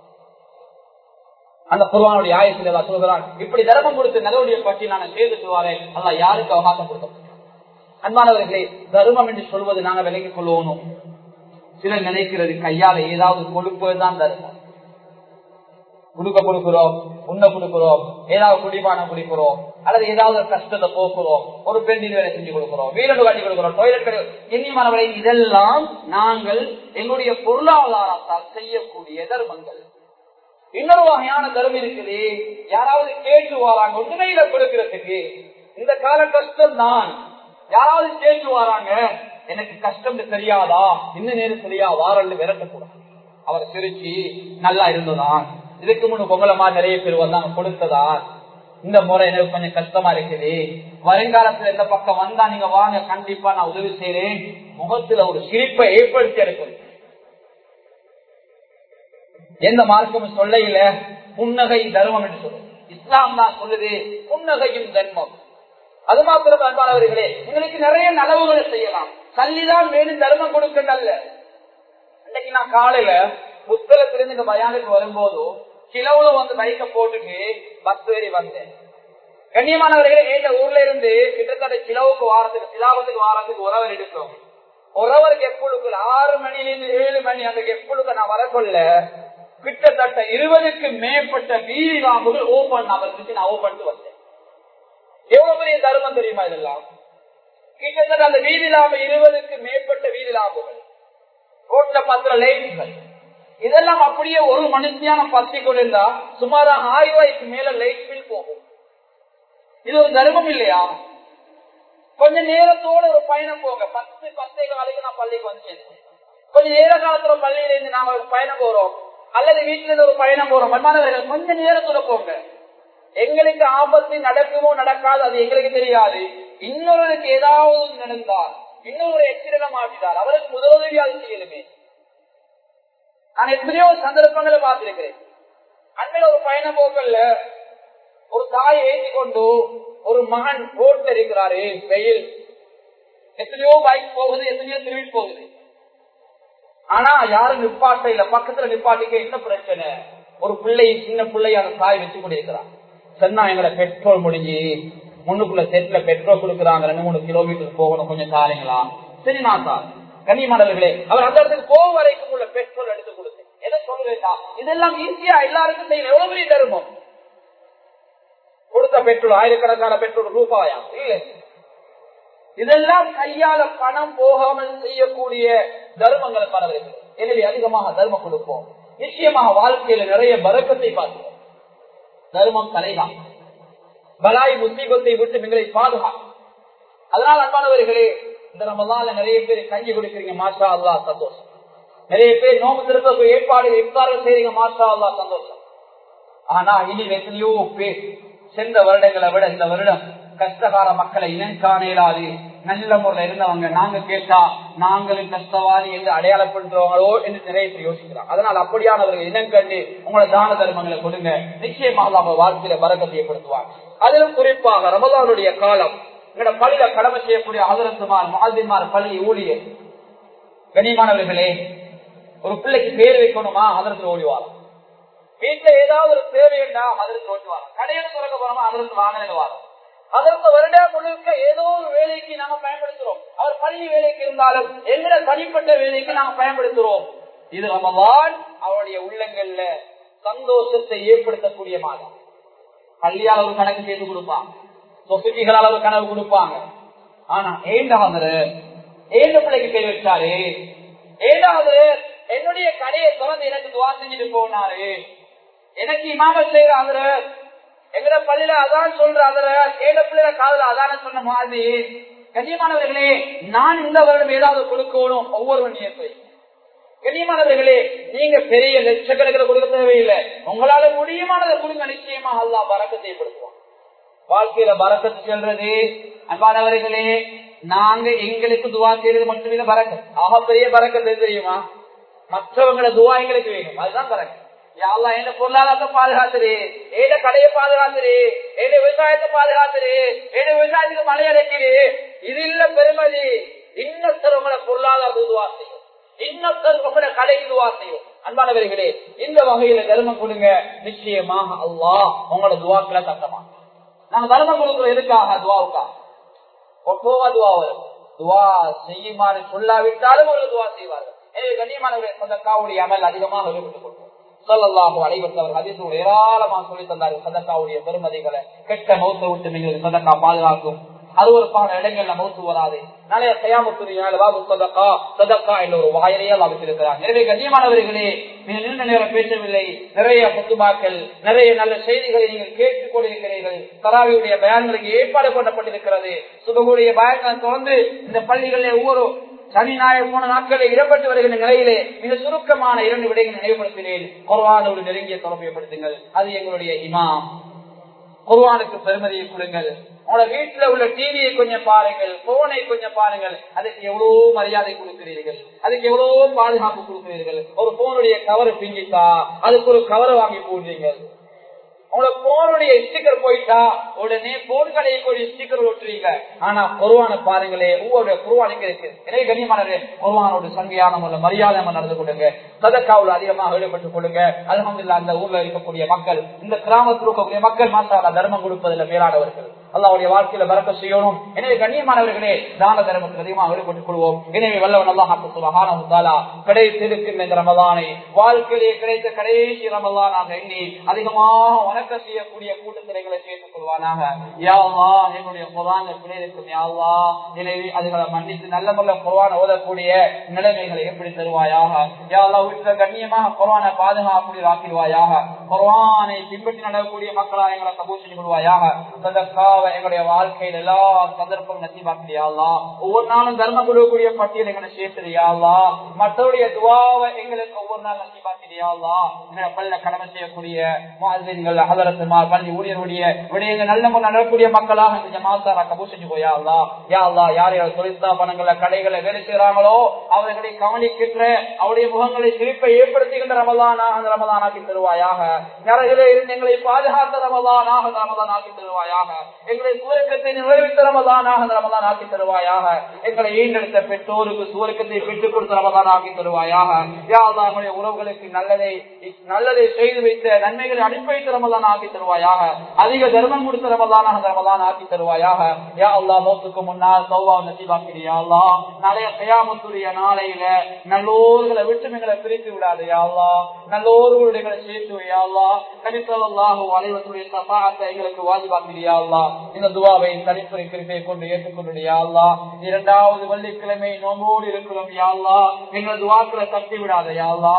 அந்த குருவானுடைய ஆயத்தில் எல்லாம் சொல்கிறான் இப்படி தர்மம் கொடுத்து நகருடைய பற்றி நான் செய்து வாரேன் அல்லா யாருக்கு அவகாசம் கொடுக்க அன்பானவர்களே தர்மம் என்று சொல்வது நாங்கள் விலகிக் கொள்வோம் சிலர் நினைக்கிறது கையால ஏதாவது கொடுப்பதுதான் தர்மம் குடுக்க கொடுக்கிறோம் உண்ண கொடுக்கிறோம் ஏதாவது குடிபானம் குடிக்கிறோம் அல்லது ஏதாவது ஒரு கஷ்டத்தை போக்குறோம் ஒரு பெண் வேலை செஞ்சு கொடுக்கிறோம் வீடு காட்டி கொடுக்கிறோம் டொய்லெட் கடை எண்ணியமானவரை இதெல்லாம் நாங்கள் எங்களுடைய பொருளாதாரத்தால் செய்யக்கூடிய தர்மங்கள் இன்னொரு வகையான தர்மம் இருக்குது யாராவது கேட்டு வராங்க உண்மையில கொடுக்கிறதுக்கு இந்த கால கஷ்டம் தான் யாராவது கேட்டு வராங்க எனக்கு கஷ்டம் தெரியாதா இன்னும் நேரம் தெரியா வாரல் விரட்டக்கூடாது அவர் சிரிச்சு நல்லா இருந்ததான் இதுக்கு முன்னு பொங்கலமா நிறைய பேர் வந்தாங்க கொடுத்ததா இந்த முறை எனக்கு கொஞ்சம் கஷ்டமா இருக்குது வருங்காலத்துல இந்த பக்கம் வந்தா நீங்க வாங்க கண்டிப்பா நான் உதவி செய்யறேன் முகத்துல ஒரு சிரிப்பை ஏற்படுத்தி எடுக்கணும் எந்த மார்க்கமும் சொல்லையில புன்னகை தர்மம் என்று சொல்லுது இஸ்லாம் தான் சொல்லுது புன்னகையும் தர்மம் அது மாத்திரம் அன்பானவர்களே உங்களுக்கு நிறைய நலவுகளை செய்யலாம் சல்லிதான் வேணும் தர்மம் கொடுக்கல இன்னைக்கு நான் காலையில புத்தகத்திலிருந்து இந்த பயானுக்கு வரும்போது கிலவுல வந்து பைக்க போட்டுட்டு பஸ் ஏறி வந்தேன் கண்ணியமானவர்களே எங்க ஊர்ல இருந்து கிட்டத்தட்ட கிலவுக்கு வாரத்துக்கு சிலாபத்துக்கு வாரத்துக்கு உறவர் எடுக்கும் உறவருக்கு எப்பொழுது ஆறு மணிலிருந்து ஏழு மணி அந்த எப்பொழுது நான் வரக்கொள்ள கிட்டத்தட்ட இருபதுக்கு மேற்பட்ட வீதி லாம்புகள் ஓபன் அவருக்கு நான் ஓபன் வந்தேன் எவ்வளவு பெரிய தர்மம் தெரியுமா இதெல்லாம் கிட்டத்தட்ட அந்த வீதி லாம்பு இருபதுக்கு மேற்பட்ட வீதி லாம்புகள் ரோட்ல பத்திர லைட்கள் இதெல்லாம் அப்படியே ஒரு மனுஷியான பத்தி கொண்டிருந்தா சுமார் ஆயிரம் ரூபாய்க்கு மேல லைட் பில் போகும் இது ஒரு தர்மம் இல்லையா கொஞ்ச நேரத்தோட ஒரு பயணம் போங்க பத்து பத்தே காலைக்கு நான் பள்ளிக்கு வந்து சேர்ந்தேன் கொஞ்ச நேர காலத்துல பள்ளியில இருந்து நாம ஒரு பயணம் போறோம் அல்லது வீட்டுல இருந்து ஒரு பயணம் போறோம் மன்மானவர்கள் கொஞ்ச நேரத்தோட போங்க எங்களுக்கு ஆபத்து நடக்குமோ நடக்காது அது எங்களுக்கு தெரியாது இன்னொருவருக்கு ஏதாவது நடந்தால் இன்னொரு எச்சிடம் ஆகிட்டார் அவருக்கு முதலுதவியாவது செய்யலுமே நான் எத்தனையோ சந்தர்ப்பங்களை பார்த்திருக்கிறேன் அண்மையில ஒரு பயண போக்கல்ல ஒரு தாய் ஏற்றி கொண்டு ஒரு மகன் ரோட்ல இருக்கிறாரு வெயில் எத்தனையோ பைக் போகுது எத்தனையோ திரும்பி போகுது ஆனா யாரும் நிப்பாட்ட இல்ல பக்கத்துல நிப்பாட்டிக்க என்ன பிரச்சனை ஒரு பிள்ளை சின்ன பிள்ளை அந்த தாய் வச்சு கொண்டிருக்கிறான் சொன்னா எங்களை பெட்ரோல் முடிஞ்சு முன்னுக்குள்ள செட்ல பெட்ரோல் கொடுக்குறாங்க ரெண்டு மூணு கிலோமீட்டர் போகணும் கொஞ்சம் தாரீங்களா சரி நான் சார் கன்னிமானவர்களே அவர் அந்த இடத்துக்கு போக வரைக்கும் உள்ள பெட்ரோல் எடுத்து கொடுத்தேன் எதை சொல்லுவேண்டா இதெல்லாம் ஈஸியா எல்லாருக்கும் செய்யணும் எவ்வளவு பெரிய தருமம் கொடுத்த பெட்ரோல் ஆயிரக்கணக்கான பெட்ரோல் ரூபாயா இல்லை இதெல்லாம் கையால பணம் போகாமல் செய்யக்கூடிய தர்மங்கள் பரவர்கள் எனவே அதிகமாக தர்மம் கொடுப்போம் நிச்சயமாக வாழ்க்கையில நிறைய பறக்கத்தை பார்க்கிறோம் தர்மம் தலைதான் பலாய் முசீபத்தை விட்டு எங்களை பாதுகாக்கும் அதனால் அன்பானவர்களே இந்த ரமதான்ல நிறைய பேர் கஞ்சி கொடுக்குறீங்க மாஷா அல்லா சந்தோஷம் நிறைய பேர் நோம்பு திருத்த ஏற்பாடு இஃப்தாரம் செய்றீங்க மாஷா அல்லா சந்தோஷம் ஆனா இனி எத்தனையோ பேர் சென்ற வருடங்களை விட இந்த வருடம் கஷ்டகார மக்களை இனங்காணலாது நல்ல முறையில் இருந்தவங்க நாங்க கேட்டா நாங்களும் கஷ்டவாதி என்று அடையாளப்படுத்துறவங்களோ என்று நிறைய பேர் யோசிக்கிறாங்க அதனால் அப்படியானவர்கள் இனம் கண்டு உங்களோட தான தர்மங்களை கொடுங்க நிச்சயமாக அவங்க வாழ்க்கையில பறக்கத்தை ஏற்படுத்துவாங்க அதிலும் குறிப்பாக ரமதானுடைய காலம் எங்களோட பள்ளியில கடமை செய்யக்கூடிய ஆதரத்துமார் மாதிமார் பள்ளி ஊழியர் கனிமானவர்களே ஒரு பிள்ளைக்கு பேர் வைக்கணுமா ஆதரத்தில் ஓடிவார் வீட்டுல ஏதாவது ஒரு தேவைண்டா அதற்கு ஓட்டுவாங்க கடையில திறக்க போறோமா அதற்கு வாங்கினது வரும் அதற்கு வருடம் முழுக்க ஏதோ ஒரு வேலைக்கு நாம பயன்படுத்துறோம் அவர் பள்ளி வேலைக்கு இருந்தாலும் எங்கட தனிப்பட்ட வேலைக்கு நாம பயன்படுத்துறோம் இது ரமவான் அவருடைய உள்ளங்கள்ல சந்தோஷத்தை ஏற்படுத்தக்கூடிய மாதம் பள்ளியால் ஒரு கணக்கு செய்து கொடுப்பாங்க சொசைட்டிகளால் ஒரு கணக்கு கொடுப்பாங்க ஆனா ஏண்டாவது ஏண்ட பிள்ளைக்கு கை வச்சாரு ஏண்டாவது என்னுடைய கடையை திறந்து எனக்கு துவா செஞ்சுட்டு போனாரு எனக்கு இமாமல் செய்யற அவரு எங்கட பள்ளியில அதான் சொல்ற அவரு ஏழு பிள்ளைல காதல அதான சொன்ன மாதிரி கண்ணியமானவர்களே நான் இந்த வருடம் ஏதாவது கொடுக்கணும் ஒவ்வொரு நியத்தை கண்ணியமானவர்களே நீங்க பெரிய லட்சக்கணக்கில் கொடுக்க தேவையில்லை உங்களால முடியுமானதை கொடுங்க நிச்சயமா அல்லா பறக்கத்தை ஏற்படுத்துவான் வாழ்க்கையில பறக்கத்து செல்றது அன்பானவர்களே நாங்க எங்களுக்கு துவா செய்யறது மட்டுமே பறக்க ஆக பெரிய பறக்கத்து தெரியுமா மற்றவங்களோட துவா எங்களுக்கு வேணும் அதுதான் பறக்க யாழ்லா என்ன பொருளாதாரத்தை பாதுகாத்துரு ஏட கடையை பாதுகாத்துரு ஏட விவசாயத்தை பாதுகாத்துரு ஏட விவசாயத்துக்கு மழை அடைக்குது இது இல்ல பெருமதி இன்னொருத்தர் உங்களை பொருளாதார துவா செய்யும் இன்னொருத்தர் உங்களை கடைக்கு துவா செய்யும் அன்பானவர்களே இந்த வகையில தர்மம் கொடுங்க நிச்சயமாக அல்லாஹ் உங்களோட துவாக்களை தட்டமா நாங்க தர்மம் கொடுக்குறோம் எதுக்காக துவாவுக்காக ஒப்போவா துவா வரும் துவா செய்யுமாறு சொல்லாவிட்டாலும் ஒரு துவா செய்வார்கள் எனவே கண்ணியமானவர்கள் சதக்காவுடைய அமல் அதிகமாக ஈடுபட்டுக் கொள்வோம் சொல்லல்லாஹு அலைவத்தவர் அதிசூர் ஏராளமாக சொல்லி தந்தார்கள் சதக்காவுடைய பெருமதிகளை கெட்ட மௌத்த விட்டு நீங்கள் சதக்கா பாதுகாக்கும் அது ஒரு பல இடங்கள்ல மௌத்து வராது நிறைய தயாமத்துறையால் பாபு சதக்கா சதக்கா என்ற ஒரு வாயிலையால் அமைத்திருக்கிறார் எனவே கண்ணியமானவர்களே மிக நீண்ட நேரம் பேசவில்லை நிறைய புத்துமாக்கள் நிறைய நல்ல செய்திகளை நீங்கள் கேட்டுக் கொண்டிருக்கிறீர்கள் தராவியுடைய பயான்களுக்கு ஏற்பாடு பண்ணப்பட்டிருக்கிறது சுபகுடைய பயன்கள் தொடர்ந்து இந்த பள்ளிகளில் ஒவ்வொரு சனி ஞாயிறு போன நாட்களில் இடம்பெற்று வருகின்ற நிலையிலே மிக சுருக்கமான இரண்டு விடைகளை நினைவுபடுத்தினேன் குர்வானோடு நெருங்கிய தொடர்பு ஏற்படுத்துங்கள் அது எங்களுடைய இமாம் குர்வானுக்கு பெருமதியை கொடுங்கள் உங்களோட வீட்டுல உள்ள டிவியை கொஞ்சம் பாருங்கள் போனை கொஞ்சம் பாருங்கள் அதுக்கு எவ்வளவு மரியாதை கொடுக்கிறீர்கள் அதுக்கு எவ்வளவு பாதுகாப்பு கொடுக்கிறீர்கள் ஒரு போனுடைய கவர் பிங்கிட்டா அதுக்கு ஒரு கவரை வாங்கி போடுறீங்கள் உங்களோட போனுடைய ஸ்டிக்கர் போயிட்டா உடனே போன் கடையை போய் ஸ்டிக்கர் ஒட்டுறீங்க ஆனா குருவான பாருங்களே ஒவ்வொரு குருவான் எங்க இருக்கு எனவே கண்ணியமானது குருவானோட சங்கையான முறையில் மரியாதை நடந்து கொடுங்க சதக்காவில் அதிகமாக ஈடுபட்டுக் கொள்ளுங்க அலமதுல்லா அந்த ஊர்ல இருக்கக்கூடிய மக்கள் இந்த கிராமத்தில் இருக்கக்கூடிய மக்கள் மாற்றாக தர்மம் கொடுப்பதில் மேலானவர்கள் அல்லாவுடைய வாழ்க்கையில பறக்க செய்யணும் எனவே கண்ணியமானவர்களே தான தர்மத்தில் அதிகமாக ஈடுபட்டுக் கொள்வோம் எனவே வல்லவன் அல்லாஹாக்கு சுபகானா கிடைத்திருக்கும் இந்த ரமதானை வாழ்க்கையிலே கிடைத்த கடைசி ரமதானாக எண்ணி அதிகமாக வணக்க செய்யக்கூடிய கூட்டத்திரைகளை சேர்த்துக் கொள்வானாக யாவா என்னுடைய குரான பிள்ளைகளுக்கும் யாவா எனவே அதுகளை மன்னித்து நல்ல முறையில் குரான ஓதக்கூடிய நிலைமைகளை எப்படி தருவாயாக யாவா வீட்டில் கண்ணியமாக குரானை பாதுகாக்கூடிய ஆக்கிடுவாயாக குரானை பின்பற்றி நடக்கக்கூடிய மக்களாக எங்களை கபூர் செஞ்சு கொள்வாயாக சதக்காவை எங்களுடைய வாழ்க்கையில் எல்லா சந்தர்ப்பம் நசிவாக்கிறியாளா ஒவ்வொரு நாளும் தர்மம் கொடுக்கக்கூடிய பட்டியல் எங்களை சேர்த்துறியாளா மற்றவருடைய துவாவை எங்களுக்கு ஒவ்வொரு நாள் நசிவாக்கிறியாளா பல்ல கடமை செய்யக்கூடிய வாழ்வீர்கள் அகலத்துமார் பள்ளி ஊழியருடைய விடயங்கள் நல்ல முறை நடக்கக்கூடிய மக்களாக இந்த ஜமாத்தாரா கபூர் செஞ்சு போயாளா யாழ்லா யார் யார் தொழிற்சாபனங்களை கடைகளை வேலை செய்யறாங்களோ அவர்களை கவனிக்கின்ற அவருடைய முகங்களை சிரிப்பை ஏற்படுத்துகின்ற ரமதானாக அந்த ரமதானாக்கி தருவாயாக நரகிலே இருந்து எங்களை பாதுகாத்த ரமதானாக அந்த ரமதான் ஆக்கி தருவாயாக எங்களை சுவர்க்கத்தை நிறைவேற்ற ரமதானாக அந்த ரமதான் ஆக்கி தருவாயாக எங்களை ஈண்டெடுத்த பெற்றோருக்கு சுவர்க்கத்தை பெற்றுக் கொடுத்த ரமதான் ஆக்கி தருவாயாக யாழ்லா எங்களுடைய உறவுகளுக்கு நல்லதை நல்லதை செய்து வைத்த நன்மைகளை அனுப்பி வைத்த ரமதான் ஆக்கி தருவாயாக அதிக தர்மம் கொடுத்த ரமதானாக அந்த ரமதான் ஆக்கி தருவாயாக யா அல்லா மௌத்துக்கு முன்னால் சௌவா நசீபாக்கிறியா அல்லா நாளைய கயாமத்துடைய நாளையில நல்லோர்களை விட்டு எங்களை பிரித்து விடாது யாழ்லா நல்லோர்களுடைய எங்களை சேர்த்து வையாள்லா கணித்தல்லாஹு அலைவத்துடைய சபாத்தை எங்களுக்கு வாஜிபாக்கிறியா அல்லா இந்த துவாவை தனிப்புரை கிருப்பை கொண்டு ஏற்றுக்கொண்டு யாழ்லா இரண்டாவது வெள்ளிக்கிழமை நோம்போடு இருக்கிறோம் யாழ்லா எங்கள் துவாக்களை தட்டி விடாத யாழ்லா